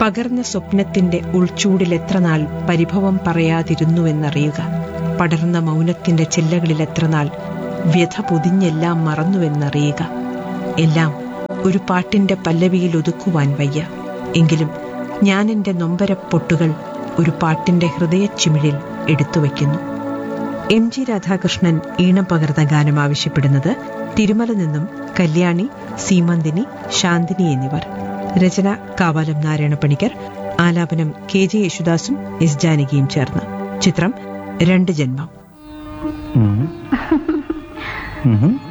പകർന്ന സ്വപ്നത്തിന്റെ ഉൾച്ചൂടിൽ എത്ര നാൾ പരിഭവം പറയാതിരുന്നുവെന്നറിയുക പടർന്ന മൗനത്തിന്റെ ചെല്ലകളിൽ എത്ര നാൾ വ്യഥ പൊതിഞ്ഞെല്ലാം മറന്നുവെന്നറിയുക എല്ലാം ഒരു പാട്ടിന്റെ പല്ലവിയിൽ ഒതുക്കുവാൻ വയ്യ എങ്കിലും ഞാൻ എന്റെ നൊമ്പരപ്പൊട്ടുകൾ ഒരു പാട്ടിന്റെ ഹൃദയച്ചിമിഴിൽ എടുത്തുവയ്ക്കുന്നു എം ജി രാധാകൃഷ്ണൻ ഈണം പകർന്ന ഗാനം ആവശ്യപ്പെടുന്നത് തിരുമല നിന്നും കല്യാണി സീമന്തിനി ശാന്തിനി എന്നിവർ രചന കാവാലം നാരായണ പണിക്കർ ആലാപനം കെ ജെ യേശുദാസും എസ് ജാനകിയും ചേർന്ന് ചിത്രം രണ്ട് ജന്മം ഉം. ഉം.